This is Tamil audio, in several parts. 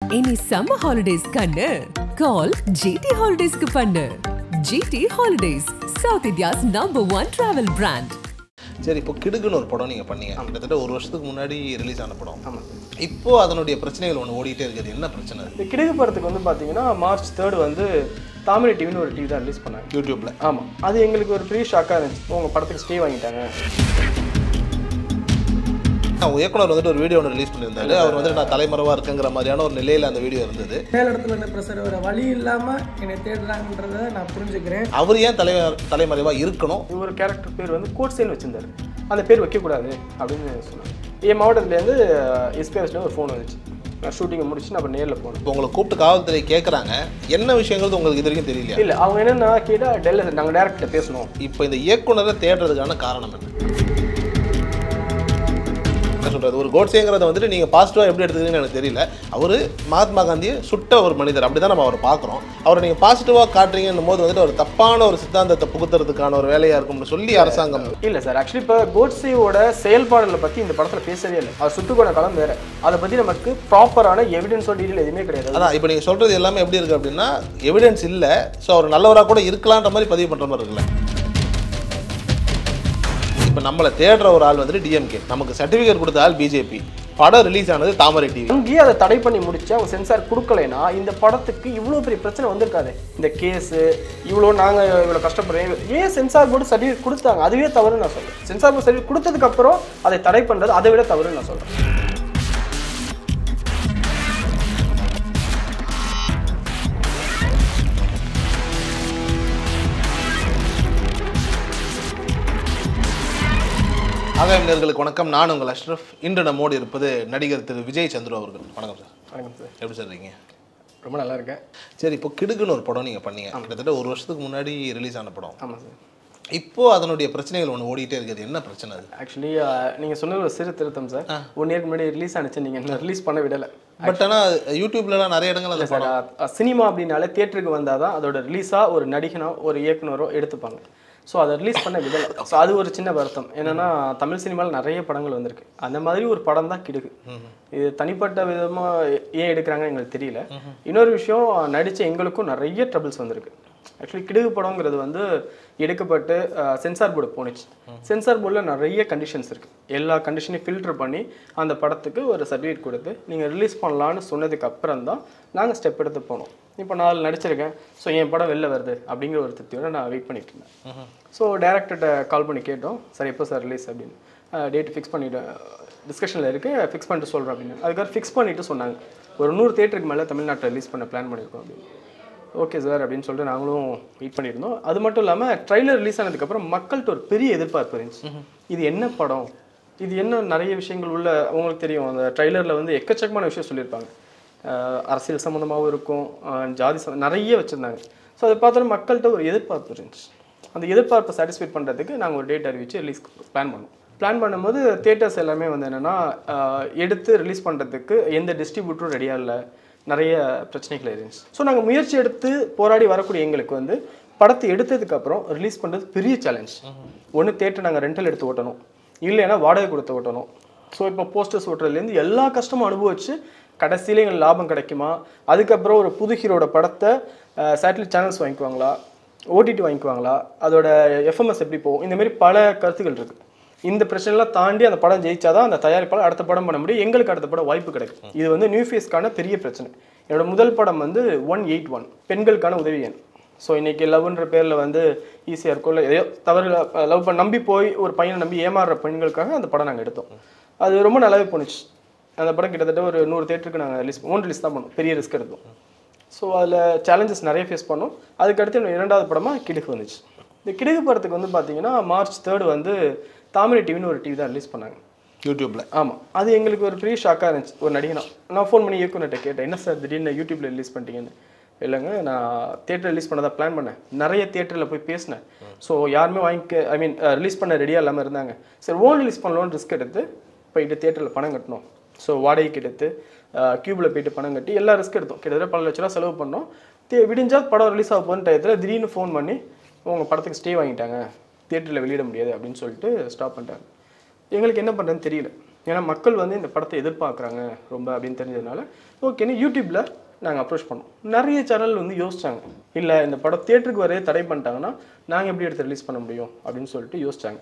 இனி சம்மர் ஹாலிடேஸ் கண்ணு கால் ஜிடி ஹாலிடேஸ்க்கு பண்ணு GT holidays South India's number one travel brand சரி இப்போ கிடுக்குன்னு ஒரு படம் நீங்கள் பண்ணீங்க கிட்டத்தட்ட ஒரு வருஷத்துக்கு முன்னாடி ரிலீஸ் ஆன படம் ஆமாம் இப்போ அதனுடைய பிரச்சனைகள் ஒன்று ஓடிட்டே இருக்குது என்ன பிரச்சனை அது இந்த கிடுகு படத்துக்கு வந்து பார்த்தீங்கன்னா மார்ச் தேர்ட் வந்து தாமிரை டிவின்னு ஒரு டிவி தான் ரிலீஸ் பண்ணாங்க யூடியூப்ல ஆமாம் அது எங்களுக்கு ஒரு பெரிய ஷாக்காக இருந்துச்சு உங்கள் படத்துக்கு ஸ்டே வாங்கிட்டாங்க அவங்க இயக்குனர் வந்துட்டு ஒரு வீடியோ ஒன்று ரிலீஸ் பண்ணியிருந்தாரு அவர் வந்துட்டு நான் தலைமறைவா இருக்குங்கிற மாதிரியான ஒரு நிலையில் அந்த வீடியோ இருந்தது மேலிடத்துல இருந்த ப்ரெஷர் வர வழி இல்லாமல் என்னை தேடுறாங்கன்றத நான் புரிஞ்சுக்கிறேன் அவர் ஏன் தலை தலைமறைவா இருக்கணும் இவர் கேரக்டர் பேர் வந்து கோட்ஸேன்னு வச்சிருந்தாரு அந்த பேர் வைக்கக்கூடாது அப்படின்னு சொன்னாங்க என் மாவட்டத்துலேருந்து எஸ்பிஎஸ்ல ஒரு ஃபோன் வந்துச்சு நான் ஷூட்டிங்கை முடிச்சு நான் அப்புறம் நேரில் போனேன் இப்போ உங்களை கூப்பிட்டு காவல்துறை கேட்குறாங்க என்ன விஷயங்கள் உங்களுக்கு இது வரைக்கும் தெரியலையா இல்லை அவங்க என்னென்னா கேட்டால் டெல்ல நாங்கள் டேரக்டர்கிட்ட பேசணும் இப்போ இந்த இயக்குனரை தேடுறதுக்கான காரணம் என்ன என்ன சொல்றது ஒரு கோட்ஸேங்கிறத வந்துட்டு நீங்கள் பாசிட்டிவாக எப்படி எடுத்துக்கிறீங்கன்னு எனக்கு தெரியல அவர் மகாத்மா காந்தியை சுட்ட ஒரு மனிதர் அப்படி தான் நம்ம அவரை பார்க்குறோம் அவரை நீங்கள் பாசிட்டிவாக காட்டுறீங்கன்னும் போது வந்துட்டு ஒரு தப்பான ஒரு சித்தாந்தத்தை புகுத்துறதுக்கான ஒரு வேலையாக இருக்கும்னு சொல்லி அரசாங்கம் இல்லை சார் ஆக்சுவலி இப்போ கோட்ஸேவோட செயல்பாடுகளை பற்றி இந்த படத்தில் பேசவே இல்லை அது சுட்டுக்கோட களம் வேறு அதை பற்றி நமக்கு ப்ராப்பரான எவிடன்ஸோ டீட்டெயில் எதுவுமே கிடையாது அதான் இப்போ நீங்கள் சொல்கிறது எல்லாமே எப்படி இருக்குது அப்படின்னா எவிடன்ஸ் இல்லை ஸோ அவர் நல்லவராக கூட இருக்கலான்ற மாதிரி பதிவு பண்ணுற மாதிரி இருக்குல்ல இப்போ நம்மளை தேடுற ஒரு ஆள் வந்துட்டு டிஎம்கே நமக்கு சர்டிஃபிகேட் கொடுத்த ஆள் பிஜேபி படம் ரிலீஸ் ஆனது தாமரை டிவி அங்கேயே அதை தடை பண்ணி முடிச்சு அவங்க சென்சார் கொடுக்கலைன்னா இந்த படத்துக்கு இவ்வளோ பெரிய பிரச்சனை வந்திருக்காது இந்த கேஸு இவ்வளோ நாங்கள் இவ்வளோ கஷ்டப்படுறோம் ஏன் சென்சார் போர்டு சர்டிஃபிகேட் கொடுத்தாங்க அதுவே தவறுன்னு நான் சொல்கிறேன் சென்சார் போர்டு சர்டிஃபிகேட் கொடுத்ததுக்கப்புறம் அதை தடை பண்ணுறது அதை விட தவறுன்னு நான் சொல்கிறேன் ஆகாயம் நேர்களுக்கு வணக்கம் நான் உங்கள் அஷ்ரஃப் இன்று நம்மோடு இருப்பது நடிகர் திரு விஜய் சந்துரு அவர்கள் வணக்கம் சார் வணக்கம் சார் எப்படி சார் இருக்கீங்க ரொம்ப நல்லா இருக்கேன் சரி இப்போ கிடுக்குன்னு ஒரு படம் நீங்கள் பண்ணீங்க கிட்டத்தட்ட ஒரு வருஷத்துக்கு முன்னாடி ரிலீஸ் ஆன படம் ஆமாம் சார் இப்போ அதனுடைய பிரச்சனைகள் ஒன்று ஓடிட்டே இருக்குது என்ன பிரச்சனை அது ஆக்சுவலி நீங்கள் சொன்னது ஒரு சிறு திருத்தம் சார் ஒன் இயர்க்கு முன்னாடி ரிலீஸ் ஆனிச்சு நீங்கள் ரிலீஸ் பண்ண விடலை பட் ஆனால் யூடியூப்லலாம் நிறைய இடங்கள் அந்த படம் சார் சினிமா அப்படின்னாலே தியேட்டருக்கு வந்தால் தான் அதோட ரிலீஸாக ஒரு நடிகனோ ஒரு இயக்குனரோ எடுத்துப்பாங்க ஸோ அதை ரிலீஸ் பண்ண விடலை ஸோ அது ஒரு சின்ன வருத்தம் என்னன்னா தமிழ் சினிமாவில் நிறைய படங்கள் வந்திருக்கு அந்த மாதிரி ஒரு படம் தான் கிடுகு இது தனிப்பட்ட விதமாக ஏன் எடுக்கிறாங்கன்னு எங்களுக்கு தெரியல இன்னொரு விஷயம் நடித்த எங்களுக்கும் நிறைய ட்ரபிள்ஸ் வந்திருக்கு ஆக்சுவலி கிடுகு படங்கிறது வந்து எடுக்கப்பட்டு சென்சார் போர்டு போணுச்சு சென்சார் போர்டில் நிறைய கண்டிஷன்ஸ் இருக்குது எல்லா கண்டிஷனையும் ஃபில்டர் பண்ணி அந்த படத்துக்கு ஒரு சர்டிஃபிகேட் கொடுத்து நீங்கள் ரிலீஸ் பண்ணலான்னு சொன்னதுக்கு அப்புறம் தான் நாங்கள் ஸ்டெப் எடுத்து போனோம் இப்போ நான் நடிச்சிருக்கேன் ஸோ என் படம் வெளில வருது அப்படிங்கிற ஒரு திருப்தியோட நான் வெயிட் பண்ணிட்டு இருந்தேன் ஸோ டேரக்டர்கிட்ட கால் பண்ணி கேட்டோம் சார் எப்போ சார் ரிலீஸ் அப்படின்னு டேட் ஃபிக்ஸ் பண்ணிவிட்டு டிஸ்கஷனில் இருக்குது ஃபிக்ஸ் பண்ணிட்டு சொல்கிறேன் அப்படின்னு அதுக்காக ஃபிக்ஸ் பண்ணிவிட்டு சொன்னாங்க ஒரு நூறு தேட்டருக்கு மேலே தமிழ்நாட்டில் ரிலீஸ் பண்ண பிளான் பண்ணியிருக்கோம் அப்படின்னு ஓகே சார் அப்படின்னு சொல்லிட்டு நாங்களும் வெயிட் பண்ணியிருந்தோம் அது மட்டும் இல்லாமல் ட்ரைலர் ரிலீஸ் ஆனதுக்கப்புறம் மக்கள்கிட்ட ஒரு பெரிய எதிர்பார்ப்பு இருந்துச்சு இது என்ன படம் இது என்ன நிறைய விஷயங்கள் உள்ள உங்களுக்கு தெரியும் அந்த ட்ரைலரில் வந்து எக்கச்சக்கமான விஷயம் சொல்லியிருப்பாங்க அஹ் அரசியல் சம்மந்தமாகவும் இருக்கும் அஹ் ஜாதி சம்ம நிறைய வச்சுருந்தாங்க ஸோ அதை பார்த்தோன்னா மக்கள்கிட்ட ஒரு எதிர்பார்ப்பு இருந்துச்சு அந்த எதிர்பார்ப்பை சாட்டிஸ்ஃபை பண்ணுறதுக்கு நாங்கள் ஒரு டேட் அறிவிச்சு ரிலீஸ் பிளான் பண்ணோம் பிளான் பண்ணும்போது தேட்டர்ஸ் எல்லாமே வந்து என்னென்னா எடுத்து ரிலீஸ் பண்ணுறதுக்கு எந்த டிஸ்ட்ரிபியூட்டரும் ரெடியாக இல்லை நிறைய பிரச்சனைகள் இருந்துச்சு ஸோ நாங்கள் முயற்சி எடுத்து போராடி வரக்கூடிய எங்களுக்கு வந்து படத்தை எடுத்ததுக்கு அப்புறம் ரிலீஸ் பண்ணுறது பெரிய சேலஞ்ச் ஒன்று தேட்டர் நாங்கள் ரெண்டல் எடுத்து ஓட்டணும் இல்லைன்னா வாடகை கொடுத்து ஓட்டணும் ஸோ இப்போ போஸ்டர்ஸ் ஓட்டுறதுலேருந்து எல்லா கஷ்டமும் அனுபவிச்சு கடைசியில எங்களுக்கு லாபம் கிடைக்குமா அதுக்கப்புறம் ஒரு புது ஹீரோட படத்தை சேட்டலைட் சேனல்ஸ் வாங்கிக்குவாங்களா ஓடிடி வாங்கிக்குவாங்களா அதோட எஃப்எம்எஸ் எப்படி போகும் இந்த மாதிரி பல கருத்துக்கள் இருக்குது இந்த பிரச்சனைலாம் தாண்டி அந்த படம் ஜெயிச்சாதான் அந்த தயாரிப்பாளர் அடுத்த படம் பண்ண முடியும் எங்களுக்கு அடுத்த படம் வாய்ப்பு கிடைக்கும் இது வந்து நியூ ஃபேஸ்க்கான பெரிய பிரச்சனை என்னோட முதல் படம் வந்து ஒன் எயிட் ஒன் பெண்களுக்கான உதவி எண் ஸோ இன்னைக்கு லவ்ன்ற பேரில் வந்து ஈஸியாக இருக்கும் இல்லை எதையோ தவறு லவ் பண்ண நம்பி போய் ஒரு பையனை நம்பி ஏமாறுற பெண்களுக்காக அந்த படம் நாங்கள் எடுத்தோம் அது ரொம்ப நல்லாவே போணுச்சு அந்த படம் கிட்டத்தட்ட ஒரு நூறு தேட்டருக்கு நாங்கள் ரிலீஸ் ஓன் ரிலீஸ் தான் பண்ணோம் பெரிய ரிஸ்க் எடுத்தோம் ஸோ அதில் சேலஞ்சஸ் நிறைய ஃபேஸ் பண்ணோம் அதுக்கடுத்து என்னோட இரண்டாவது படமாக கிடுகு வந்துச்சு இந்த கிடுகு படத்துக்கு வந்து பார்த்தீங்கன்னா மார்ச் தேர்டு வந்து தாமிரை டிவின்னு ஒரு டிவி தான் ரிலீஸ் பண்ணாங்க யூடியூப்ல ஆமாம் அது எங்களுக்கு ஒரு பெரிய ஷாக்காக இருந்துச்சு ஒரு நடிகனா நான் ஃபோன் பண்ணி இயக்குனர்கிட்ட கேட்டேன் என்ன சார் திடீர்னு யூடியூப்ல ரிலீஸ் பண்ணிட்டீங்கன்னு இல்லைங்க நான் தேட்டர் ரிலீஸ் பண்ணதா பிளான் பண்ணேன் நிறைய தேட்டரில் போய் பேசினேன் ஸோ யாருமே வாங்கிக்க ஐ மீன் ரிலீஸ் பண்ண ரெடியாக இல்லாமல் இருந்தாங்க சரி ஓன் ரிலீஸ் பண்ணலாம்னு ரிஸ்க் எடுத்து போயிட்டு தேட்டரில் பணம் கட்டணும் ஸோ வாடகைக்கு எடுத்து கியூபில் போயிட்டு பணம் கட்டி எல்லா ரிஸ்க் எடுத்தோம் கிட்டத்தட்ட பல லட்ச ரூபா செலவு பண்ணோம் தே விடிஞ்சா படம் ரிலீஸ் ஆக போகிற டயத்தில் திடீர்னு ஃபோன் பண்ணி உங்கள் படத்துக்கு ஸ்டே வாங்கிட்டாங்க தேட்டரில் வெளியிட முடியாது அப்படின்னு சொல்லிட்டு ஸ்டாப் பண்ணிட்டாங்க எங்களுக்கு என்ன பண்ணுறதுன்னு தெரியல ஏன்னா மக்கள் வந்து இந்த படத்தை எதிர்பார்க்குறாங்க ரொம்ப அப்படின்னு தெரிஞ்சதுனால ஓகேன்னு யூடியூப்பில் நாங்கள் அப்ரோச் பண்ணோம் நிறைய சேனல் வந்து யோசிச்சாங்க இல்லை இந்த படம் தியேட்டருக்கு வரையே தடை பண்ணிட்டாங்கன்னா நாங்கள் எப்படி எடுத்து ரிலீஸ் பண்ண முடியும் அப்படின்னு சொல்லிட்டு யோசிச்சாங்க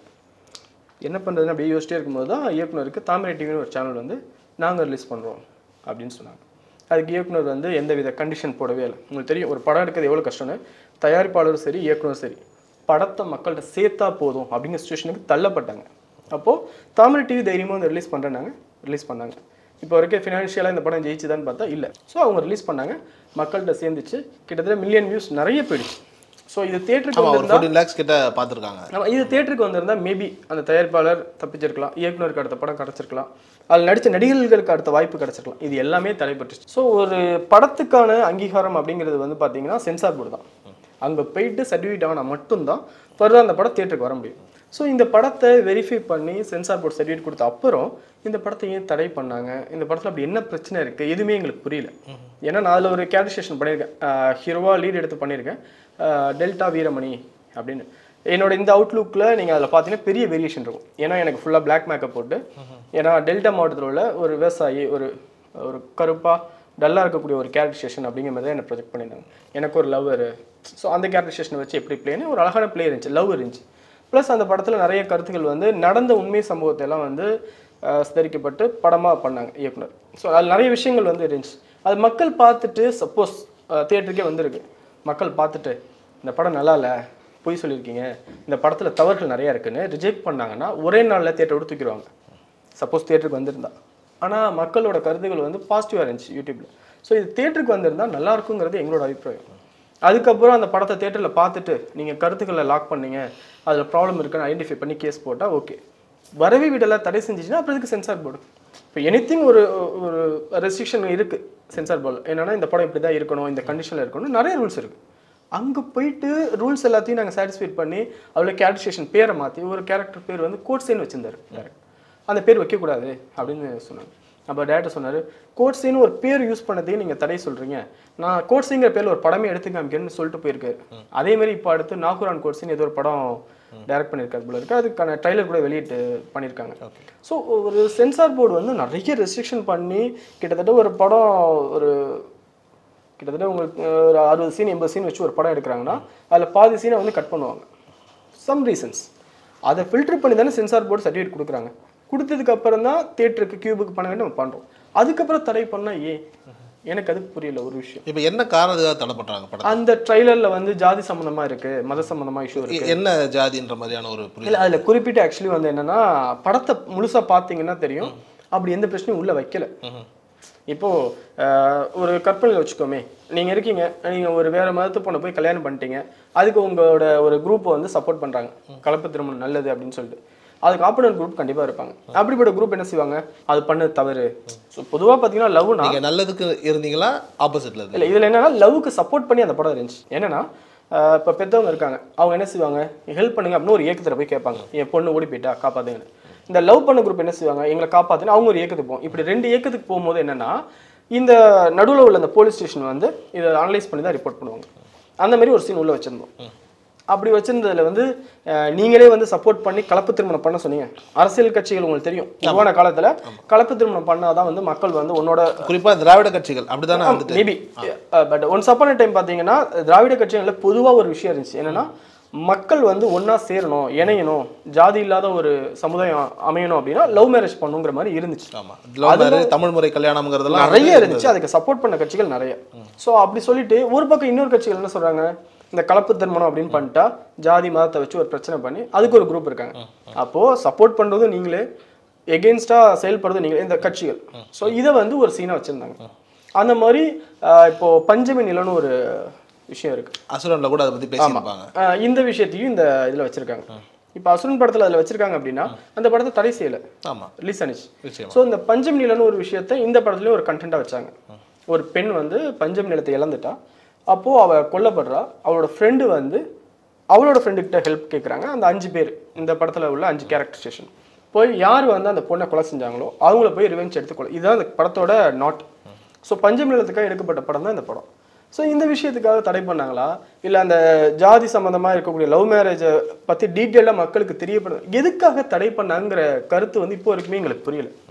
என்ன பண்ணுறதுன்னு அப்படியே யோசிச்சிட்டே இருக்கும்போது தான் இயக்குனருக்கு தாமரை டிவின்னு ஒரு சேனல் வந்து நாங்கள் ரிலீஸ் பண்ணுறோம் அப்படின்னு சொன்னாங்க அதுக்கு இயக்குனர் வந்து எந்த வித கண்டிஷன் போடவே இல்லை உங்களுக்கு தெரியும் ஒரு படம் எடுக்கிறது எவ்வளோ கஷ்டம்னு தயாரிப்பாளரும் சரி இயக்குனரும் சரி படத்தை மக்கள்கிட்ட சேர்த்தா போதும் அப்படிங்கிற சுச்சுவேஷனுக்கு தள்ளப்பட்டாங்க அப்போது தாமரை டிவி தைரியமாக வந்து ரிலீஸ் பண்ணுறேன்னாங்க ரிலீஸ் பண்ணாங்க இப்போ வரைக்கும் ஃபினான்ஷியலாக இந்த படம் ஜெயிச்சுதான்னு பார்த்தா இல்லை ஸோ அவங்க ரிலீஸ் பண்ணாங்க மக்கள்கிட்ட சேர்ந்துச்சு கிட்டத்தட்ட மில்லியன் வியூஸ் நிறைய போயிடுச்சு ஸோ இது தேட்டருக்கு ஆமா ஒரு வந்திருந்தா ஃபோர்டீன் லேக்ஸ் கிட்ட பார்த்துருக்காங்க நம்ம இது தேட்டருக்கு வந்திருந்தா மேபி அந்த தயாரிப்பாளர் தப்பிச்சிருக்கலாம் இயக்குனருக்கு அடுத்த படம் கிடச்சிருக்கலாம் அதில் நடித்த நடிகர்களுக்கு அடுத்த வாய்ப்பு கிடச்சிருக்கலாம் இது எல்லாமே தடைப்பட்டுச்சு ஸோ ஒரு படத்துக்கான அங்கீகாரம் அப்படிங்கிறது வந்து பார்த்தீங்கன்னா சென்சார் போர்டு தான் அங்கே போயிட்டு சர்டிஃபிகேட் ஆனால் மட்டும்தான் ஃபர்தர் அந்த படம் தேட்டருக்கு வர முடியும் ஸோ இந்த படத்தை வெரிஃபை பண்ணி சென்சார் போர்டு சர்டிஃபிகேட் கொடுத்த அப்புறம் இந்த படத்தை ஏன் தடை பண்ணாங்க இந்த படத்தில் அப்படி என்ன பிரச்சனை இருக்குது எதுவுமே எங்களுக்கு புரியல ஏன்னா நான் அதில் ஒரு கேரக்டரேஷன் பண்ணியிருக்கேன் ஹீரோவா லீட் எடுத்து பண்ணியிருக்கேன் ஆஹ் டெல்டா வீரமணி அப்படின்னு என்னோட இந்த அவுட்லுக்கில் நீங்கள் அதில் பார்த்தீங்கன்னா பெரிய வேரியேஷன் இருக்கும் ஏன்னா எனக்கு ஃபுல்லாக Black மேக்கப் போட்டு ஏன்னா டெல்டா மாவட்டத்தில் உள்ள ஒரு விவசாயி ஒரு ஒரு கருப்பாக டல்லாக இருக்கக்கூடிய ஒரு கேரக்டரைசேஷன் அப்படிங்கிற மாதிரி தான் என்ன ப்ரொஜெக்ட் பண்ணியிருந்தாங்க எனக்கு ஒரு லவ்வர் ஸோ அந்த கேரக்டரைசேஷனை வச்சு எப்படி பிளேன்னு ஒரு அழகான பிளே இருந்துச்சு லவ் இருந்துச்சு ப்ளஸ் அந்த படத்தில் நிறைய கருத்துக்கள் வந்து நடந்த உண்மை சம்பவத்தை எல்லாம் வந்து ஆஹ், சித்தரிக்கப்பட்டு படமாக பண்ணாங்க இயக்குனர் ஸோ அதில் நிறைய விஷயங்கள் வந்து இருந்துச்சு அது மக்கள் பார்த்துட்டு சப்போஸ் தியேட்டருக்கே வந்திருக்கு மக்கள் பார்த்துட்டு இந்த படம் நல்லா இல்லை பொய் சொல்லியிருக்கீங்க இந்த படத்தில் தவறுகள் நிறையா இருக்குன்னு ரிஜெக்ட் பண்ணாங்கன்னா ஒரே நாளில் தியேட்டர் விட்டு தூக்கிடுவாங்க சப்போஸ் தியேட்டருக்கு வந்திருந்தா ஆனால் மக்களோட கருத்துக்கள் வந்து பாசிட்டிவாக இருந்துச்சு யூடியூப்பில் ஸோ இது தியேட்டருக்கு வந்திருந்தா நல்லா இருக்குங்கிறது எங்களோட அபிப்பிராயம் அதுக்கப்புறம் அந்த படத்தை தேட்டரில் பார்த்துட்டு நீங்கள் கருத்துக்களை லாக் பண்ணீங்க அதில் ப்ராப்ளம் இருக்குன்னு ஐடென்டிஃபை பண்ணி கேஸ் போட்டால் ஓகே வரவே விடலை தடை செஞ்சுச்சுன்னா அப்புறம் இதுக்கு சென்சார் போர்டு இப்போ எனிதிங் ஒரு ஒரு ரெஸ்ட்ரிக்ஷன் இருக்குது சென்சார் போர்டு என்னன்னா இந்த படம் இப்படி தான் இருக்கணும் இந்த கண்டிஷனில் இருக்கணும் நிறைய ரூல்ஸ் இருக்குது அங்கே போயிட்டு ரூல்ஸ் எல்லாத்தையும் நாங்கள் சாட்டிஸ்ஃபை பண்ணி அதில் கேரக்டரேஷன் பேரை மாற்றி ஒரு கேரக்டர் பேர் வந்து கோட்ஸேன்னு வச்சிருந்தாரு டேரக்ட் அந்த பேர் வைக்கக்கூடாது அப்படின்னு சொன்னாங்க அப்போ டேரக்டர் சொன்னார் கோட்ஸின்னு ஒரு பேர் யூஸ் பண்ணதையும் நீங்கள் தடை சொல்கிறீங்க நான் கோட்ஸிங்கிற பேரில் ஒரு படமே எடுத்து காமிக்கணும்னு சொல்லிட்டு போயிருக்காரு அதே மாதிரி இப்போ அடுத்து நாகுரான் கோட்ஸின்னு ஏதோ ஒரு படம் டைரக்ட் பண்ணியிருக்காரு போல இருக்கு அதுக்கான ட்ரைலர் கூட வெளியிட்டு பண்ணியிருக்காங்க ஸோ ஒரு சென்சார் போர்டு வந்து நிறைய ரெஸ்ட்ரிக்ஷன் பண்ணி கிட்டத்தட்ட ஒரு படம் ஒரு கிட்டத்தட்ட உங்களுக்கு அஹ், ஒரு அறுபது சீன் எண்பது சீன் வச்சு ஒரு படம் எடுக்கிறாங்கன்னா அதில் பாதி சீனை வந்து கட் பண்ணுவாங்க சம் ரீசன்ஸ் அதை ஃபில்டர் பண்ணி தானே சென்சார் போர்டு சர்டிஃபிகேட் கொடுக்குறாங்க கொடுத்ததுக்கு அப்புறம் தான் தியேட்டருக்கு கியூபுக்கு பண்ண வேண்டிய நம்ம பண்ணுறோம் அதுக்கப்புறம் தடை பண்ணால் ஏன் எனக்கு அது புரியல ஒரு விஷயம் இப்போ என்ன காரணத்துக்காக தடை பண்றாங்க படம் அந்த ட்ரைலரில் வந்து ஜாதி சம்மந்தமா இருக்கு மத சம்மந்தமா இஷ்யூ இருக்கு என்ன ஜாதின்ற மாதிரியான ஒரு புரிதல் இல்லை அதில் குறிப்பிட்டு ஆக்சுவலி வந்து என்னன்னா படத்தை முழுசா பார்த்தீங்கன்னா தெரியும் அப்படி எந்த பிரச்சனையும் உள்ள வைக்கல இப்போ அஹ், ஒரு கற்பனையில் வச்சுக்கோமே நீங்க இருக்கீங்க நீங்க ஒரு வேற மதத்து பொண்ணை போய் கல்யாணம் பண்ணிட்டீங்க அதுக்கு உங்களோட ஒரு குரூப்பை வந்து சப்போர்ட் பண்றாங்க கலப்பு திருமணம் நல்லது அப்படின்னு சொல்லிட்டு அதுக்கு ஆப்போனன்ட் குரூப் கண்டிப்பா இருப்பாங்க அப்படிப்பட்ட குரூப் என்ன செய்வாங்க அது பண்ணது தவறு ஸோ பொதுவாக பார்த்தீங்கன்னா லவ்னா நீங்க நல்லதுக்கு இருந்தீங்களா ஆப்போசிட்ல இருந்து இல்லை இதில் என்னன்னா லவ்வுக்கு சப்போர்ட் பண்ணி அந்த படம் இருந்துச்சு என்னன்னா இப்போ பெற்றவங்க இருக்காங்க அவங்க என்ன செய்வாங்க ஹெல்ப் பண்ணுங்க அப்படின்னு ஒரு இயக்கத்தில் போய் கேட்பாங்க என் பொண்ணு ஓடி போயிட்டா காப்பாத்துங்கன்னு இந்த லவ் பண்ண குரூப் என்ன செய்வாங்க எங்களை காப்பாத்துன்னு அவங்க ஒரு இயக்கத்துக்கு போகும் இப்படி ரெண்டு இயக்கத்துக்கு போகும்போது என்னன்னா இந்த நடுவில் உள்ள அந்த போலீஸ் ஸ்டேஷன் வந்து இதை அனலைஸ் பண்ணி தான் ரிப்போர்ட் பண்ணுவாங்க அந்த மாதிரி ஒரு சீன் உள்ள வச்சிருந்தோம் அப்படி வச்சிருந்ததுல வந்து அஹ், நீங்களே வந்து சப்போர்ட் பண்ணி கலப்பு திருமணம் பண்ண சொன்னீங்க அரசியல் கட்சிகள் உங்களுக்கு தெரியும் உருவான காலத்துல கலப்பு திருமணம் பண்ணாதான் வந்து மக்கள் வந்து உன்னோட குறிப்பா திராவிட கட்சிகள் அப்படிதானே வந்துட்டு maybe but once upon a time பார்த்தீங்கன்னா திராவிட கட்சிகள்ல பொதுவா ஒரு விஷயம் இருந்துச்சு என்னன்னா மக்கள் வந்து ஒண்ணா சேரணும் இணையணும் ஜாதி இல்லாத ஒரு சமுதாயம் அமையணும் அப்படின்னா லவ் மேரேஜ் பண்ணுங்கிற மாதிரி இருந்துச்சு ஆமா லவ் மேரேஜ் தமிழ் முறை கல்யாணம்ங்கிறதெல்லாம் நிறைய இருந்துச்சு அதுக்கு சப்போர்ட் பண்ண கட்சிகள் நிறைய சோ அப்படி சொல்லிட்டு ஒரு பக்கம் இன்னொரு கட்சிகள் என்ன சொல்றாங்க இந்த கலப்பு திருமணம் அப்படின்னு பண்ணிட்டா ஜாதி மதத்தை வச்சு ஒரு பிரச்சனை பண்ணி அதுக்கு ஒரு குரூப் இருக்காங்க அப்போ சப்போர்ட் பண்றதும் நீங்களே எகென்ஸ்டா செயல்படுறதும் நீங்களே இந்த கட்சிகள் சோ இதை வந்து ஒரு சீனா வச்சிருந்தாங்க அந்த மாதிரி ஆஹ், இப்போ பஞ்சமி நிலம்னு ஒரு விஷயம் இருக்கு அசுரன்ல கூட அதை பத்தி பேசியிருப்பாங்க ஆஹ், இந்த விஷயத்தையும் இந்த இதுல வச்சிருக்காங்க இப்போ அசுரன் படத்துல அதுல வச்சிருக்காங்க அப்படின்னா அந்த படத்தை தடை செய்யல ஆமா ரிலீஸ் ஆனிச்சு நிச்சயமா ஸோ இந்த பஞ்சம் நிலம்னு ஒரு விஷயத்த இந்த படத்துலயும் ஒரு கண்டென்ட்டாக வச்சாங்க ஒரு பெண் வந்து பஞ்சம் நிலத்தை இழந்துட்டா அப்போ அவ கொல்லப்படுறா அவளோட ஃப்ரெண்டு வந்து அவளோட friend கிட்ட ஹெல்ப் கேட்குறாங்க அந்த அஞ்சு பேர் இந்த படத்துல உள்ள அஞ்சு கேரக்டர் ஸ்டேஷன் போய் யார் வந்து அந்த பொண்ணை கொலை செஞ்சாங்களோ அவங்கள போய் ரிவெஞ்ச் எடுத்து கொலை இதுதான் இந்த படத்தோட நாட் ஸோ பஞ்சம் நிலத்துக்காக எடுக்கப்பட்ட படம் தான் இந்த படம் ஸோ இந்த விஷயத்துக்காக தடை பண்ணாங்களா இல்லை அந்த ஜாதி சம்மந்தமாக இருக்கக்கூடிய லவ் மேரேஜை பற்றி டீட்டெயிலாக மக்களுக்கு தெரியப்படும் எதுக்காக தடை பண்ணாங்கிற கருத்து வந்து இப்போ வரைக்குமே எங்களுக்கு புரியல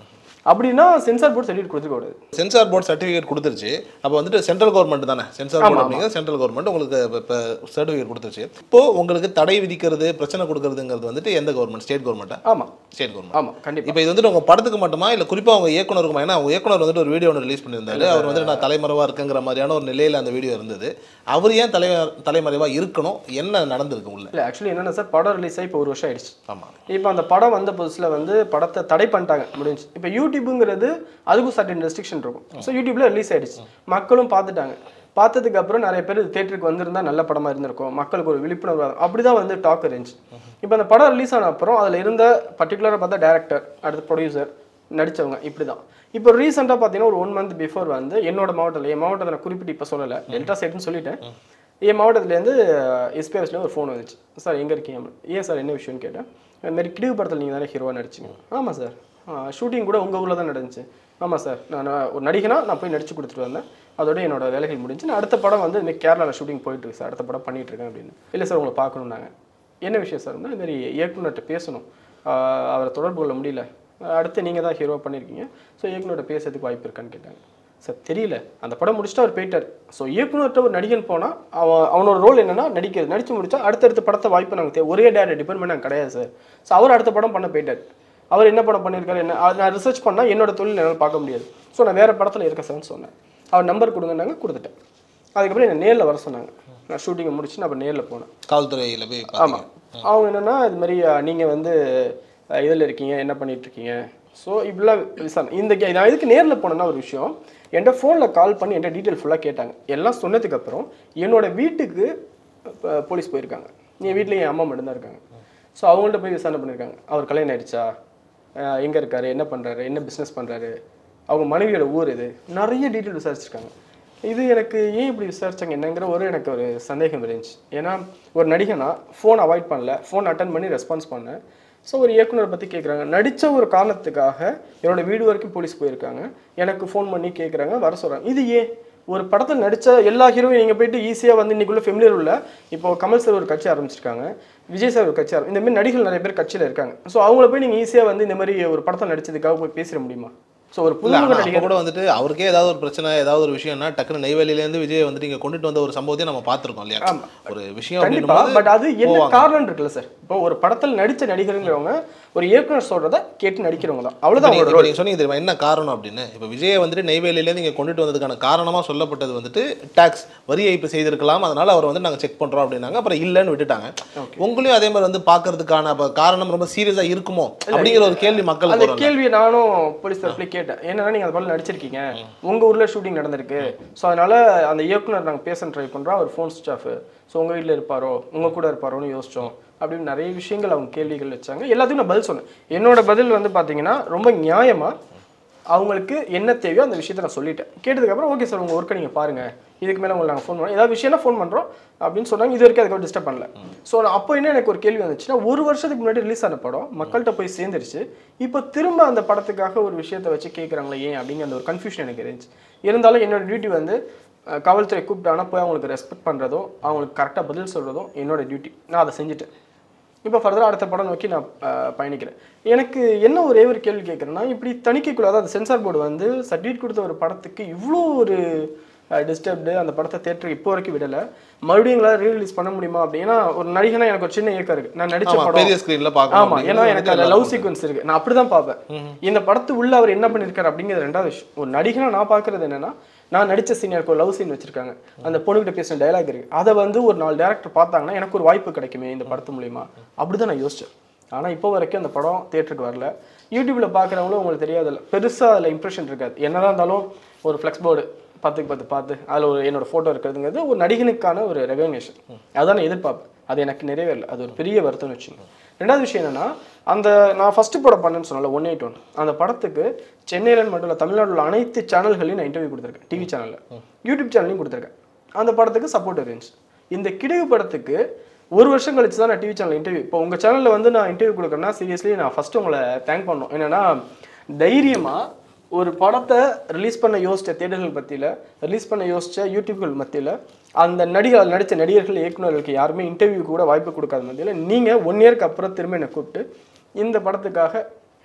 அப்படின்னா சென்சார் போர்டு சர்டிஃபிகேட் கொடுத்துக்க கூடாது சென்சார் போர்டு சர்டிஃபிகேட் கொடுத்துருச்சு அப்போ வந்துட்டு சென்ட்ரல் கவர்மெண்ட் தானே சென்சார் போர்டு அப்படிங்கிற சென்ட்ரல் கவர்மெண்ட் உங்களுக்கு இப்போ சர்டிஃபிகேட் கொடுத்துருச்சு இப்போ உங்களுக்கு தடை விதிக்கிறது பிரச்சனை கொடுக்கறதுங்கிறது வந்துட்டு எந்த கவர்மெண்ட் ஸ்டேட் கவர்மெண்ட்டா ஆமா ஸ்டேட் கவர்மெண்ட் ஆமா கண்டிப்பா இப்போ இது வந்துட்டு உங்க படத்துக்கு மட்டுமா இல்லை குறிப்பாக அவங்க இயக்குனருக்குமா ஏன்னா அவங்க இயக்குனர் வந்துட்டு ஒரு வீடியோ ஒன்று ரிலீஸ் பண்ணியிருந்தாரு அவர் வந்துட்டு நான் தலைமறைவாக இருக்குங்கிற மாதிரியான ஒரு நிலையில் அந்த வீடியோ இருந்தது அவர் ஏன் தலை தலைமறைவாக இருக்கணும் என்ன நடந்திருக்கு உள்ள இல்ல ஆக்சுவலி என்னன்னா சார் படம் ரிலீஸ் ஆகி இப்போ ஒரு வருஷம் ஆயிடுச்சு ஆமாம் இப்போ அந்த படம் வந்த புதுசுல வந்து படத்தை தடை பண்ணிட்டாங்க முடிஞ்சு இப்போ யூடியூப்புங்கிறது அதுக்கும் சர்டன் ரெஸ்ட்ரிக்ஷன் இருக்கும் ஸோ யூடியூப்ல ரிலீஸ் ஆயிடுச்சு மக்களும் பார்த்துட்டாங்க பார்த்ததுக்கு அப்புறம் நிறைய பேர் தேட்டருக்கு வந்திருந்தா நல்ல படமா இருந்திருக்கும் மக்களுக்கு ஒரு விழிப்புணர்வு வரும். அப்படிதான் வந்து டாக் இருந்துச்சு இப்போ அந்த படம் ரிலீஸ் ஆன அப்புறம் அதுல இருந்த பர்டிகுலராக பார்த்தா டேரக்டர் அடுத்து ப்ரொடியூசர் நடிச்சவங்க இப்படிதான் இப்போ ரீசெண்டாக பார்த்தீங்கன்னா ஒரு ஒன் மந்த் பிஃபோர் வந்து என்னோட மாவட்டத்தில் என் மாவட்டத்தை நான் குறிப்பிட்டு இப்போ சொல்லலை டெல்டா சைட்னு சொல்லிட்டேன் என் மாவட்டத்துலேருந்து எஸ்பிஎஸ்ல ஒரு ஃபோன் வந்துச்சு சார் எங்கே இருக்கீங்க அப்படின்னு. ஏன் சார் என்ன விஷயம்னு கேட்டேன் இந்த மாதிரி கிடிவு படத்தில் நீங்கள் தானே ஹீரோவாக நடிச்சிங்க ஆமாம் சார் ஷூட்டிங் கூட உங்கள் ஊரில் தான் நடந்துச்சு ஆமாம் சார் நான் நான் ஒரு நடிகனா நான் போய் நடிச்சு கொடுத்துட்டு வந்தேன் அதோட என்னோட வேலைகள் முடிஞ்சு நான் அடுத்த படம் வந்து இந்த கேரளாவில் ஷூட்டிங் போயிட்டு இருக்கு சார் அடுத்த படம் பண்ணிட்டு இருக்கேன் அப்படின்னு இல்லை சார் உங்களை பார்க்கணுன்னாங்க என்ன விஷயம் சார் இந்த மாதிரி இயக்குனர்கிட்ட பேசணும் ஆஹ் அவரை தொடர்பு கொள்ள முடியல அடுத்து நீங்கள் தான் ஹீரோ பண்ணியிருக்கீங்க ஸோ இயக்குனர்கிட்ட பேசுறதுக்கு வாய்ப்பு இருக்கான்னு கேட்டாங்க சார் தெரியல அந்த படம் முடிச்சுட்டு அவர் போயிட்டார் ஸோ இயக்குனர்கிட்ட ஒரு நடிகன் போனால் அவன் அவனோட ரோல் என்னன்னா நடிக்கிறது நடிச்சு முடிச்சா அடுத்தடுத்த படத்தை வாய்ப்பு நாங்கள் தே- ஒரே டேரக்டர் டிபெண்ட் பண்ண கிடையாது சார் ஸோ அவர் அடுத்த படம் பண்ண போயிட்டார் அவர் என்ன படம் பண்ணியிருக்காரு என்ன அது நான் ரிசர்ச் பண்ணால் என்னோட தொழில் என்னால் பார்க்க முடியாது ஸோ நான் வேறு படத்தில் இருக்கேன் சார்னு சொன்னேன் அவர் நம்பர் கொடுங்கன்னாங்க கொடுத்துட்டேன் அதுக்கப்புறம் என்னை நேரில் வர சொன்னாங்க நான் ஷூட்டிங்கை முடிச்சு நான் அப்போ நேரில் போனேன் காவல்துறையில் போய் ஆமாம் அவங்க என்னன்னா இது மாதிரி அஹ், நீங்க வந்து இதில் இருக்கீங்க என்ன பண்ணிட்டு இருக்கீங்க ஸோ இப்படிலாம் விசாரணை இந்த கே- நான் இதுக்கு நேரில் போனேன்னா ஒரு விஷயம் என்கிட்ட ஃபோனில் கால் பண்ணி என்கிட்ட டீட்டெயில் ஃபுல்லாக கேட்டாங்க எல்லாம் சொன்னதுக்கு அப்புறம் என்னோட வீட்டுக்கு அஹ், போலீஸ் போயிருக்காங்க என் வீட்டில் என் அம்மா மட்டும்தான் இருக்காங்க ஸோ அவங்கள்ட்ட போய் விசாரணை பண்ணியிருக்காங்க அவர் கல்யாணம் ஆயிடுச்சா அஹ், எங்க இருக்காரு என்ன பண்றாரு என்ன பிஸ்னஸ் பண்றாரு அவங்க மனைவியோட ஊர் இது நிறைய டீட்டெயில் விசாரிச்சிருக்காங்க இது எனக்கு ஏன் இப்படி விசாரிச்சாங்க என்னங்கிற ஒரு எனக்கு ஒரு சந்தேகம் இருந்துச்சு ஏன்னா ஒரு நடிகனா ஃபோன் அவாய்ட் பண்ணல ஃபோன் அட்டன் பண்ணி ரெஸ்பான்ஸ் பண்ணேன் ஸோ ஒரு இயக்குனர் பற்றி கேட்குறாங்க நடித்த ஒரு காரணத்துக்காக என்னோட வீடு வரைக்கும் போலீஸ் போயிருக்காங்க எனக்கு ஃபோன் பண்ணி கேட்குறாங்க வர சொல்கிறாங்க இது ஏன் ஒரு படத்தில் நடித்த எல்லா ஹீரோயும் நீங்கள் போயிட்டு ஈஸியாக வந்து இன்னைக்குள்ள ஃபெமிலியர் உள்ள இப்போ கமல் சார் ஒரு கட்சி ஆரம்பிச்சிருக்காங்க விஜய் சார் ஒரு கட்சி ஆரம்பி இந்த மாதிரி நடிகர்கள் நிறைய பேர் கட்சியில் இருக்காங்க ஸோ அவங்கள போய் நீங்கள் ஈஸியாக வந்து இந்த மாதிரி ஒரு படத்தில் நடிச்சதுக்காக போய் பேசிட முடியுமா ஸோ ஒரு இல்ல, புதுமுக ஆனா நடிகர் அப்ப கூட வந்துட்டு அவருக்கே ஏதாவது ஒரு பிரச்சனை ஏதாவது ஒரு விஷயம்னா டக்குனு நெய்வேலியிலேருந்து விஜய் வந்துட்டு இங்க கொண்டுட்டு வந்த ஒரு சம்பவத்தையும் நம்ம பார்த்திருக்கோம் இல்லையா ஆமா. ஒரு விஷயம் கண்டிப்பா அப்படின்னும்போது பட் அது என்ன போவாங்க. காரணம் இருக்குல்ல சார் இப்போ ஒரு படத்தில் நடிச்ச நடிகருங்கிறவங்க ஒரு இயக்குனர் சொல்றத கேட்டு நடிக்கிறவங்க தான் அவ்வளவுதான் இப்ப அவங்களோட நீங்க- ரோல் நீங்க சொன்னீங்க தெரியுமா என்ன காரணம் அப்படின்னு இப்போ விஜயை வந்துட்டு நெய்வேலியிலேருந்து இங்கே கொண்டுட்டு வந்ததுக்கான காரணமா சொல்லப்பட்டது வந்துட்டு டாக்ஸ் வரி ஏய்ப்பு செய்திருக்கலாம் அதனால அவர் வந்து நாங்க செக் பண்றோம் அப்படின்னாங்க அப்புறம் இல்லைன்னு விட்டுட்டாங்க உங்களையும் அதே மாதிரி வந்து பார்க்கறதுக்கான அப்ப காரணம் ரொம்ப சீரியஸா இருக்குமோ அப்படிங்கிற ஒரு கேள்வி மக்களுக்கு அந்த வரும் கேள்வியை நானும் போலீஸ் தரப்புல கேட்டேன் என்னன்னா நீங்க அது போல நடிச்சிருக்கீங்க உங்க ஊர்ல ஷூட்டிங் நடந்திருக்கு ஸோ அதனால அந்த இயக்குனர் நாங்க பேச ட்ரை பண்றோம் அவர் ஃபோன் ஸ்விட்ச் ஆஃப் ஸோ உங்க வீட்ல இருப்பாரோ உங்க கூட இருப்பாரோன்னு யோசிச்சோம் அப்படின்னு நிறைய விஷயங்கள் அவங்க கேள்விகள் வச்சாங்க எல்லாத்துக்கும் நான் பதில் சொன்னேன் என்னோட பதில் வந்து பாத்தீங்கன்னா ரொம்ப நியாயமா அவங்களுக்கு என்ன தேவையோ அந்த விஷயத்தை நான் சொல்லிட்டேன் கேட்டதுக்கப்புறம் ஓகே சார் உங்கள் ஒர்க்கை நீங்கள் பாருங்கள் இதுக்கு மேலே உங்களுக்கு நாங்கள் ஃபோன் பண்ணோம் ஏதாவது விஷயம்னா ஃபோன் பண்ணுறோம் அப்படின்னு சொன்னாங்க இது வரைக்கும் அதுக்கு டிஸ்டர்ப் பண்ணல ஸோ அப்போ என்ன எனக்கு ஒரு கேள்வி வந்துச்சுன்னா ஒரு வருஷத்துக்கு முன்னாடி ரிலீஸ் ஆன படம் மக்கள்கிட்ட போய் சேர்ந்துருச்சு இப்போ திரும்ப அந்த படத்துக்காக ஒரு விஷயத்தை வச்சு கேட்குறாங்களே ஏன் அப்படிங்கிற அந்த ஒரு கன்ஃபியூஷன் எனக்கு இருந்துச்சு இருந்தாலும் என்னோட டியூட்டி வந்து அஹ், காவல்துறை கூப்பிட்டாங்கன்னா போய் அவங்களுக்கு ரெஸ்பெக்ட் பண்ணுறதும் அவங்களுக்கு கரெக்டாக பதில் சொல்கிறதும் என்னோட டியூட்டி நான் அதை செஞ்சுட்டேன் இப்போ ஃபர்தராக அடுத்த படம் நோக்கி நான் அஹ், பயணிக்கிறேன் எனக்கு என்ன ஒரே ஒரு கேள்வி கேட்குறேன்னா இப்படி தணிக்கைக்குள்ள அதாவது சென்சார் போர்டு வந்து சர்டிஃபிகேட் கொடுத்த ஒரு படத்துக்கு இவ்வளோ ஒரு டிஸ்டர்ப்டு அந்த படத்தை தேட்டருக்கு இப்போ வரைக்கும் விடலை மறுபடியும் எங்களால் ரீரிலீஸ் பண்ண முடியுமா அப்படின்னா ஒரு நடிகனா எனக்கு ஒரு சின்ன ஏக்கம் இருக்கு நான் நடிச்ச ஆமா, படம் பெரிய ஸ்கிரீன்ல பார்க்கணும் ஆமா ஏன்னா அப்படிங்கிறது எனக்கு வந்துட்டு அதில் லவ் எல்லாருக்கும் சீக்வன்ஸ் இருக்கு நான் அப்படிதான் பார்ப்பேன் இந்த படத்து உள்ள அவர் என்ன பண்ணிருக்காரு அப்படிங்கிறது ரெண்டாவது விஷயம் ஒரு நடிகனா நான் பார்க்கறது என்னன்னா நான் நடிச்ச சீன் எனக்கு ஒரு லவ் சீன் வச்சிருக்காங்க அந்த பொண்ணுகிட்ட பேசின டயலாக் இருக்கு அதை வந்து ஒரு நாலு டேரக்டர் பார்த்தாங்கன்னா எனக்கு ஒரு வாய்ப்பு கிடைக்குமே இந்த படத்து மூலியமா அப்படிதான் நான் யோசிச்சேன் ஆனா இப்போ வரைக்கும் அந்த படம் தியேட்டருக்கு வரல யூடியூப்ல பார்க்குறவங்களும் உங்களுக்கு தெரியாதுல்ல பெருசா அதில் இம்ப்ரெஷன் இருக்காது என்னதான் இருந்தாலும் ஒரு ஃப்ளெக்ஸ் போர்டு பத்துக்கு பத்து பார்த்து அதில் ஒரு என்னோட ஃபோட்டோ இருக்கிறதுங்கிறது ஒரு நடிகனுக்கான ஒரு ரெகக்னேஷன் அதான் நான் எதிர்பார்ப்பேன் அது எனக்கு நிறைவேறல அது ஒரு பெரிய வருத்தம்னு வச்சுக்கோங்க ரெண்டாவது விஷயம் என்னன்னா அந்த நான் ஃபர்ஸ்ட் படம் பண்ணேன்னு சொன்னல ஒன் எயிட் ஒன் அந்த படத்துக்கு சென்னையில் மட்டும் இல்லை தமிழ்நாட்டில் உள்ள அனைத்து சேனல்களையும் நான் இன்டர்வியூ கொடுத்துருக்கேன் டிவி சேனலில் யூடியூப் சேனல்லையும் கொடுத்துருக்கேன் அந்த படத்துக்கு சப்போர்ட் இருந்துச்சு இந்த கிடகு படத்துக்கு ஒரு வருஷம் கழிச்சு தான் நான் டிவி சேனல் இன்டர்வியூ இப்போ உங்கள் சேனலில் வந்து நான் இன்டர்வியூ கொடுக்குறேன்னா சீரியஸ்லி நான் ஃபஸ்ட்டு உங்களை தேங்க் பண்ணணும் என்னன்னா தைரியமாக ஒரு படத்தை ரிலீஸ் பண்ண யோசிச்ச தேடல்கள் மத்தியில் ரிலீஸ் பண்ண யோசிச்ச யூடியூப்கள் மத்தியில் அந்த நடிகர் நடித்த நடிகர்கள் இயக்குனர்களுக்கு யாருமே இன்டர்வியூ கூட வாய்ப்பு கொடுக்காத மத்தியில் நீங்கள் ஒன் இயர்க்கு அப்புறம் திரும்ப என்னை கூப்பிட்டு இந்த படத்துக்காக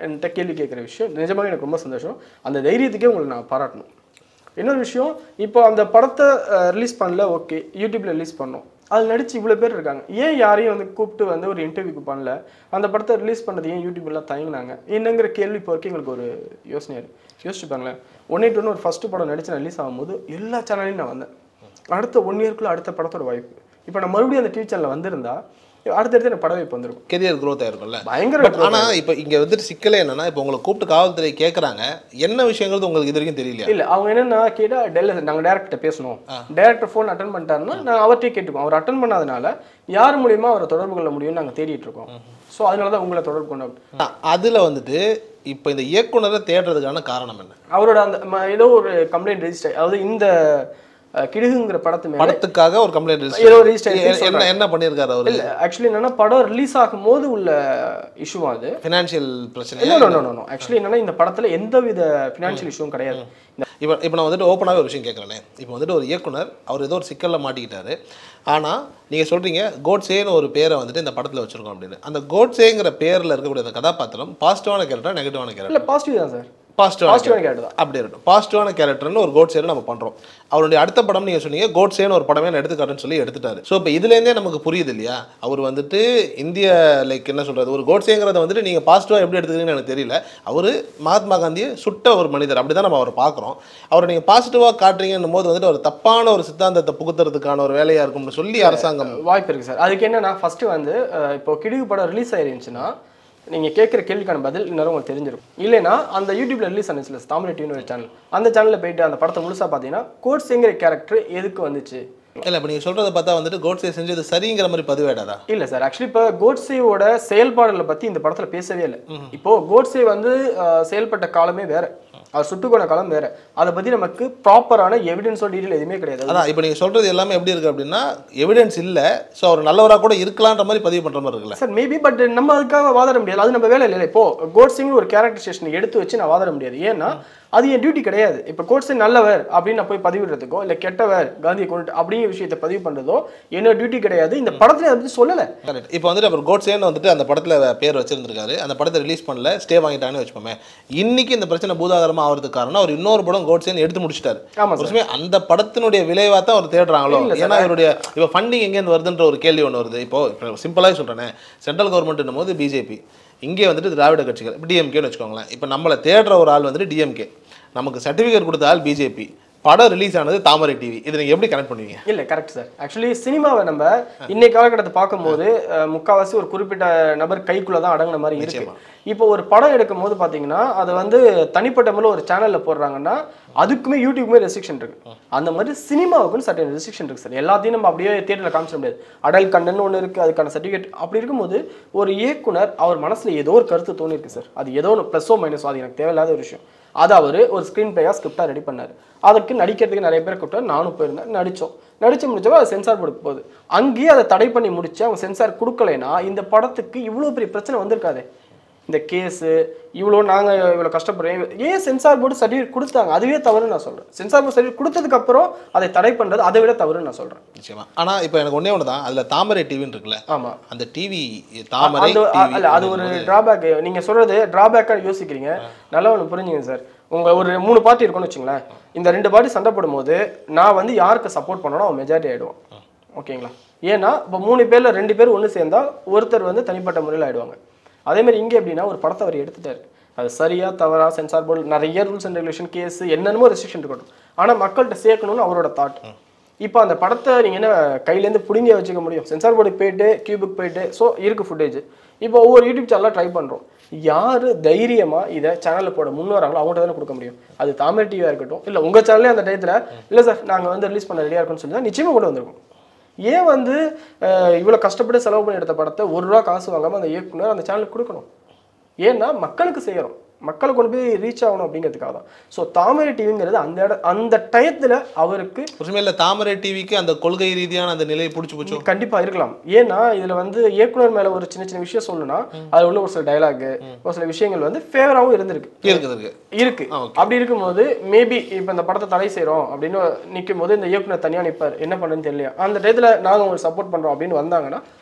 என்கிட்ட கேள்வி கேட்குற விஷயம் நிஜமாக எனக்கு ரொம்ப சந்தோஷம் அந்த தைரியத்துக்கே உங்களுக்கு நான் பாராட்டணும் இன்னொரு விஷயம் இப்போ அந்த படத்தை ரிலீஸ் பண்ணல ஓகே யூடியூப்ல ரிலீஸ் பண்ணோம் அதில் நடிச்சு இவ்வளோ பேர் இருக்காங்க ஏன் யாரையும் வந்து கூப்பிட்டு வந்து ஒரு இன்டர்வியூக்கு பண்ணல அந்த படத்தை ரிலீஸ் பண்ணது ஏன் யூடியூப்லாம் தயங்கினாங்க என்னங்கிற கேள்வி இப்போ வரைக்கும் எங்களுக்கு ஒரு யோசனையாக இருக்குது யோசிச்சுப்பாங்களேன் ஒன் எயிட் ஒன்று ஒரு ஃபஸ்ட்டு படம் நடிச்சு ரிலீஸ் ஆகும்போது எல்லா சேனல்லையும் நான் வந்தேன் அடுத்த ஒன் இயர்க்குள்ள அடுத்த படத்தோட வாய்ப்பு இப்போ நான் மறுபடியும் அந்த டிவி சேனலில் வந்திருந்தா அடுத்தடுத்து எனக்கு பட வாய்ப்பு வந்திருக்கும் கெரியர் growth ஆயிருக்கும்ல பயங்கர பட் ஆனா இப்போ இங்க வந்துட்டு சிக்கலே என்னன்னா இப்போ உங்களை கூப்பிட்டு காவல்துறை கேக்குறாங்க என்ன விஷயங்கிறது உங்களுக்கு இது வரைக்கும் தெரியலையா இல்ல அவங்க என்னன்னா கேட்டா டெல்ல நாங்க டேரக்டர் பேசணும் டேரக்டர் ஃபோன் அட்டன் பண்ணிட்டாருன்னா நாங்க அவர்கிட்டயே கேட்டுக்கோம் அவர் அட்டன் பண்ணாதனால யார் மூலியமா அவரை தொடர்பு கொள்ள முடியும்னு நாங்க தேடிட்டு இருக்கோம் ஸோ அதனால தான் உங்களை தொடர்பு கொண்டோம் ஆ, அதுல வந்துட்டு இப்போ இந்த இயக்குனரை தேடுறதுக்கான காரணம் என்ன அவரோட அந்த ம- ஏதோ ஒரு கம்ப்ளைண்ட் ரெஜிஸ்டர் அதாவது இந்த அஹ், கிடுகுங்கிற படத்து மேல படத்துக்காக ஒரு கம்ப்ளைண்ட் ஏதோ register இருக்கு என்ன என்ன பண்ணியிருக்காரு அவரு இல்ல ஆக்சுவலி என்னன்னா படம் ரிலீஸ் ஆகும் போது உள்ள இஷ்யூ அது ஃபினான்ஷியல் பிரச்சனை no no no no actually என்னன்னா இந்த படத்துல எந்தவித ஃபினான்ஷியல் இஷ்யூவும் கிடையாது இந்த இப்போ இப்போ நான் வந்துட்டு ஓப்பனாகவே ஒரு விஷயம் கேட்குறேனே இப்போ வந்துட்டு ஒரு இயக்குனர் அவர் ஏதோ ஒரு சிக்கலில் மாட்டிக்கிட்டாரு ஆனால் நீங்கள் சொல்கிறீங்க கோட்ஸேன்னு ஒரு பேரை வந்துட்டு இந்த படத்தில் வச்சுருக்கோம் அப்படின்னு அந்த கோட்ஸேங்கிற பேரில் இருக்கக்கூடிய அந்த கதாபாத்திரம் பாசிட்டிவான கேரக்டர் நெகட்டிவான கேரக்டர் இல்ல பாசிட்டிவ் தான் சார் பாசிட்டிவான பாசிட்டிவான கேரக்டர் தான் அப்படி இருக்கட்டும் பாசிட்டிவான கேரக்டர்னு ஒரு கோட்ஸேன்னு நம்ம பண்ணுறோம் அவருடைய அடுத்த படம் நீங்கள் சொன்னீங்க கோட்ஸேன்னு ஒரு படமே நான் எடுத்துக்காட்டுன்னு சொல்லி எடுத்துட்டாரு ஸோ இப்போ இதுலேருந்தே நமக்கு புரியுது இல்லையா அவர் வந்துட்டு இந்திய லைக் என்ன சொல்கிறது ஒரு கோட்ஸேங்கிறத வந்துட்டு நீங்கள் பாசிட்டிவாக எப்படி எடுத்துக்கிறீங்கன்னு எனக்கு தெரியல அவர் மகாத்மா காந்தியை சுட்ட ஒரு மனிதர் அப்படி தான் நம்ம அவரை பார்க்குறோம் அவரை நீங்கள் பாசிட்டிவாக காட்டுறீங்கன்னும் போது வந்துட்டு ஒரு தப்பான ஒரு சித்தாந்தத்தை புகுத்துறதுக்கான ஒரு வேலையாக இருக்கும்னு சொல்லி அரசாங்கம் வாய்ப்பு இருக்கு சார் அதுக்கு என்னன்னா ஃபர்ஸ்ட் வந்து அஹ், இப்போ கிடுகு படம் ரிலீஸ் ஆயிருந்துச்சுன்னா நீங்க கேட்குற கேள்விக்கான பதில் இன்னும் உங்களுக்கு தெரிஞ்சிருக்கும் இல்லைன்னா அந்த யூடியூப்ல ரிலீஸ் ஆனிச்சுல தாமரை டிவின்னு ஒரு சேனல் அந்த சேனல்ல போயிட்டு அந்த படத்தை முழுசா பார்த்தீங்கன்னா கோட்ஸுங்கிற கேரக்டர் எதுக்கு வந்துச்சு இல்லை இப்போ நீங்கள் சொல்கிறத பார்த்தா வந்துட்டு கோட்ஸே செஞ்சது சரிங்கிற மாதிரி பதிவேடாதா இல்ல சார் ஆக்சுவலி இப்போ கோட்ஸேவோட செயல்பாடுகளை பத்தி இந்த படத்துல பேசவே இல்லை இப்போ கோட்ஸே வந்து அஹ், செயல்பட்ட காலமே வேற அவர் சுட்டுக்கோன காலம் வேற அதை பத்தி நமக்கு ப்ராப்பரான எவிடன்ஸோ டீட்டெயில் எதுவுமே கிடையாது அதான் இப்போ நீங்கள் சொல்கிறது எல்லாமே எப்படி இருக்குது அப்படின்னா எவிடன்ஸ் இல்லை ஸோ அவர் நல்லவராக கூட இருக்கலான்ற மாதிரி பதிவு பண்ணுற மாதிரி இருக்குல்ல சார் மேபி பட் நம்ம அதுக்காக வாதாட முடியாது அது நம்ம வேலை இல்லை இப்போ கோட்ஸிங் ஒரு கேரக்டர் ஸ்டேஷன் எடுத்து வச்சு நான் வாதாட முடியாது ஏன்னா அது என் டியூட்டி கிடையாது இப்போ கோட்ஸிங் நல்லவர் அப்படின்னு நான் போய் பதிவிடுறதுக்கோ இல்லை கெட்டவர் காந்தியை கொண்டு அப்படிங்கிற விஷயத்தை பதிவு பண்ணுறதோ என்னோட டியூட்டி கிடையாது இந்த படத்துல அதை பத்தி சொல்லலை கரெக்ட் இப்போ வந்துட்டு அவர் கோட்ஸேன்னு வந்துட்டு அந்த படத்தில் பேர் வச்சிருந்திருக்காரு அந்த படத்தை ரிலீஸ் பண்ணல ஸ்டே வாங்கிட்டாங்கன்னு வச்சுப்போமே இன்னைக்கு இந்த பிரச்சனை பூதாகரமாக ஆகிறதுக்கு காரணம் அவர் இன்னொரு படம் கோட்ஸேன்னு எடுத்து முடிச்சிட்டாரு ஆமா ஒரு சமயம் அந்த படத்தினுடைய விளைவாக தான் அவர் தேடுறாங்களோ ஏன்னா இவருடைய இப்போ ஃபண்டிங் எங்கேருந்து வருதுன்ற ஒரு கேள்வி ஒன்று வருது இப்போ இப்போ சிம்பிளாக சொல்கிறேனே சென்ட்ரல் கவர்மெண்ட்னும் போது பிஜேபி இங்கே வந்துட்டு திராவிட கட்சிகள் இப்போ டிஎம்கேன்னு வச்சுக்கோங்களேன் இப்போ நம்மளை தேடுற ஒரு ஆள் வந்துட்டு டிஎம்கே நமக்கு சர்டிஃபிகேட் கொடுத்த ஆள் பிஜேபி படம் ரிலீஸ் ஆனது தாமரை டிவி இதை நீங்கள் எப்படி கனெக்ட் பண்ணுவீங்க இல்ல கரெக்ட் சார் ஆக்சுவலி சினிமாவை நம்ம இன்னைக்கு காலகட்டத்தை பார்க்கும்போது அஹ், முக்காவாசி ஒரு குறிப்பிட்ட நபர் கைக்குள்ள தான் அடங்குன மாதிரி இருக்கு இப்போ ஒரு படம் எடுக்கும் போது பாத்தீங்கன்னா அதை வந்து தனிப்பட்ட முறையில் ஒரு சேனல்ல போடுறாங்கன்னா அதுக்குமே யூடியூப்மே ரெஸ்ட்ரிக்ஷன் இருக்கு அந்த மாதிரி சினிமாவுக்குன்னு சர்டன் ரெஸ்ட்ரிக்ஷன் இருக்கு சார் எல்லாத்தையும் நம்ம அப்படியே தியேட்டரில் காமிச்சிட முடியாது அடல் கண்டன் ஒன்று இருக்கு அதுக்கான சர்டிஃபிகேட் அப்படி இருக்கும்போது ஒரு இயக்குனர் அவர் மனசுல ஏதோ ஒரு கருத்து தோணி இருக்கு சார் அது ஏதோ ஒன்று ப்ளஸோ மைனஸோ அது எனக்கு தேவையில்லாத ஒரு விஷயம் அதை அவர் ஒரு ஸ்க்ரீன் பிளேயாக ஸ்கிரிப்டாக ரெடி பண்ணார் அதுக்கு நடிக்கிறதுக்கு நிறைய பேர் கூப்பிட்டா நானும் போயிருந்தேன் நடித்தோம் நடிச்சு முடிச்சப்போ அது சென்சார் போர்டுக்கு போகுது அங்கேயே அதை தடை பண்ணி முடிச்சு அவங்க சென்சார் கொடுக்கலைன்னா இந்த படத்துக்கு இவ்வளோ பெரிய பிரச்சனை வந்திருக்காதே இந்த கேஸு இவ்வளோ நாங்கள் இவ்வளோ கஷ்டப்படுறோம் ஏன் சென்சார் போர்டு சர்டிஃபிகேட் கொடுத்தாங்க அதுவே தவறுன்னு நான் சொல்கிறேன் சென்சார் போர்டு சர்டிஃபிகேட் கொடுத்ததுக்கப்புறம் அதை தடை பண்ணுறது அதை விட தவறுன்னு நான் சொல்கிறேன் நிச்சயமா ஆனால் இப்போ எனக்கு ஒன்றே ஒன்று தான் அதில் தாமரை டிவின்னு இருக்குல்ல ஆமாம் அந்த டிவி தாமரை அந்த TV அல்ல அது ஒரு டிராபேக் நீங்க சொல்றது டிராபேக்காக யோசிக்கிறீங்க நல்லா ஒன்று புரிஞ்சுங்க சார் உங்க ஒரு மூணு பார்ட்டி இருக்குன்னு வச்சுங்களேன் இந்த ரெண்டு பார்ட்டி சண்டை போடும்போது நான் வந்து யாருக்கு சப்போர்ட் பண்ணணும் அவன் மெஜாரிட்டி ஆயிடுவான் ஓகேங்களா ஏன்னா இப்போ மூணு பேர்ல ரெண்டு பேர் ஒன்று சேர்ந்தா ஒருத்தர் வந்து தனிப்பட்ட முறையில் ஆயிடுவாங்க அதே மாதிரி இங்கே எப்படின்னா ஒரு படத்தை அவர் எடுத்துட்டாரு அது சரியா தவறா சென்சார் போர்டு நிறைய ரூல்ஸ் அண்ட் ரெகுலேஷன் கேஸ் என்னென்னமோ ரெஸ்ட்ரிக்ஷன் இருக்கட்டும் ஆனா மக்கள்கிட்ட சேர்க்கணும்னு அவரோட தாட் இப்போ அந்த படத்தை நீங்கள் என்ன கையிலேருந்து பிடுங்கி வச்சுக்க முடியும் சென்சார் போர்டுக்கு போயிட்டு கியூபுக்கு போயிட்டு ஸோ இருக்கு ஃபுட்டேஜ் இப்போ ஒவ்வொரு யூடியூப் சேனலாக ட்ரை பண்ணுறோம் யார் தைரியமாக இதை சேனலில் போட முன் வராங்களோ அவங்கள்ட்ட தானே கொடுக்க முடியும் அது தாமரை டிவியாக இருக்கட்டும் இல்லை உங்கள் சேனலே அந்த டயத்தில் இல்லை சார் நாங்கள் வந்து ரிலீஸ் பண்ண ரெடியாக இருக்கோம்னு சொல்லி தான் நிச்சயமாக கொண்டு வந்திருக்கோம் ஏன் வந்து இவ்வளோ கஷ்டப்பட்டு செலவு பண்ணி எடுத்த படத்தை ஒரு ரூபா காசு வாங்காமல் அந்த இயக்குனர் அந்த சேனலுக்கு கொடுக்கணும் ஏன்னா மக்களுக்கு செய்யறோம் மக்களை கொண்டு போய் ரீச் ஆகணும் அப்படிங்கிறதுக்காக தான் ஸோ தாமரை டிவிங்கிறது அந்த இட அந்த டயத்தில் அவருக்கு ஒருமையில் தாமரை டிவிக்கு அந்த கொள்கை ரீதியான அந்த நிலையை பிடிச்சி போச்சோ கண்டிப்பா இருக்கலாம் ஏன்னா இதுல வந்து இயக்குனர் மேல ஒரு சின்ன சின்ன விஷயம் சொல்லணும்னா அதுல உள்ள ஒரு சில டயலாக் ஒரு சில விஷயங்கள் வந்து ஃபேவராகவும் இருந்திருக்கு இருக்குது இருக்கு இருக்கு அப்படி இருக்கும்போது மேபி இப்போ இந்த படத்தை தடை செய்றோம் அப்படின்னு நிற்கும் போது இந்த இயக்குனர் தனியா நிப்பார் என்ன பண்ணுன்னு தெரியல அந்த டயத்துல நாங்க உங்களுக்கு சப்போர்ட் பண்றோம் அப்படின்னு வந்தாங்கன்னா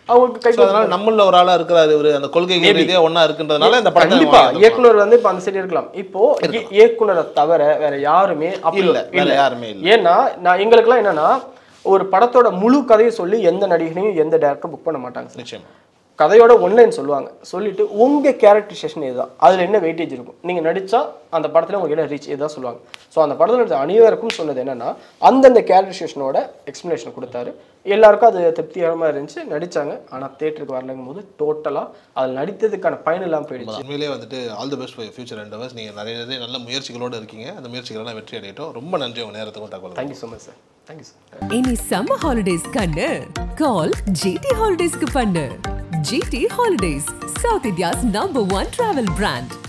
அவங்களுக்கு கை So, அதனால நம்மள ஒரு ஆளா இருக்கிறாரு இவரு அந்த கொள்கைகள் ரீதியா ஒண்ணா இருக்குன்றதுனால இந்த படத்தை கண்டிப்பா வாங்கியிருக்கலாம். இயக்குனர் வந்து இப்ப அந்த சைடு இருக்கலாம் இப்போ இய- இயக்குனரை தவிர வேற யாருமே அப்படி இல்ல, வேற யாருமே இல்ல. ஏன்னா நான் எங்களுக்குலாம் என்னன்னா ஒரு படத்தோட முழு கதையை சொல்லி எந்த நடிகனையும் எந்த டேரக்டரும் புக் பண்ண மாட்டாங்க சார் நிச்சயமா கதையோட ஒன்லைன் சொல்லுவாங்க சொல்லிட்டு உங்க கேரக்டரைசேஷன் இதுதான் அதுல என்ன வெயிட்டேஜ் இருக்கும் நீங்க நடிச்சா அந்த படத்துல உங்களுக்கு என்ன ரீச் இதுதான் சொல்லுவாங்க ஸோ அந்த படத்துல நடிச்ச அனைவருக்கும் சொன்னது என்னன்னா அந்தந்த கேரக்டரைசேஷனோட எக்ஸ்பிளனேஷன் கொடுத்தாரு எல்லாருக்கும் அது திருப்திகரமா இருந்துச்சு நடிச்சாங்க ஆனா தேட்டருக்கு வரலங்கும் போது டோட்டலா அதில் நடித்ததுக்கான பயன் இல்லாம போயிடுச்சு உண்மையிலேயே வந்துட்டு all the best for future and ours நீங்க நிறைய நிறைய நல்ல முயற்சிகளோட இருக்கீங்க அந்த முயற்சிகளெல்லாம் வெற்றி அடையட்டும் ரொம்ப நன்றி உங்க நேரத்துக்கும் தகவல் thank you so much sir thank you sir இனி சம்மர் ஹாலிடேஸ் கண்ணு கால் ஜிடி ஹாலிடேஸ்க்கு பண்ணு GT holidays South India's number one travel brand